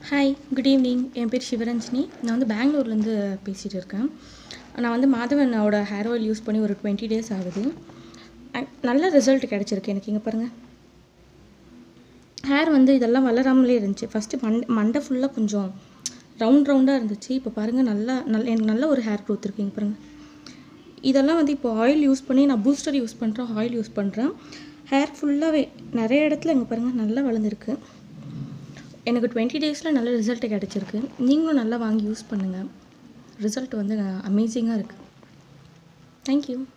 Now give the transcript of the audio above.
hi good evening என் பேர் சிவரஞ்சினி நான் வந்து பெங்களூர்லேருந்து பேசிகிட்டு இருக்கேன் நான் வந்து மாதவனோட ஹேர் ஆயில் யூஸ் பண்ணி ஒரு டுவெண்ட்டி டேஸ் ஆகுது அ- நல்ல ரிசல்ட் கிடச்சிருக்கு எனக்கு இங்கே பாருங்கள் ஹேர் வந்து இதெல்லாம் வளராமலே இருந்துச்சு ஃபஸ்ட்டு மண் மண்டை ஃபுல்லாக கொஞ்சம் ரவுண்ட் ரவுண்டாக இருந்துச்சு இப்போ பாருங்கள் நல்லா நல்ல எனக்கு நல்ல ஒரு ஹேர் க்ரோத் இருக்குங்க பாருங்கள் இதெல்லாம் வந்து இப்போ ஆயில் யூஸ் பண்ணி நான் பூஸ்டர் யூஸ் பண்ணுறேன் ஆயில் யூஸ் பண்ணுறேன் ஹேர் ஃபுல்லாகவே நிறைய இடத்துல இங்கே பாருங்கள் நல்லா வளர்ந்துருக்கு எனக்கு டுவெண்ட்டி டேஸில் நல்ல ரிசல்ட் கிடச்சிருக்கு நீங்களும் நல்லா வாங்கி யூஸ் பண்ணுங்கள் ரிசல்ட் வந்து அமேசிங்காக இருக்குது தேங்க்யூ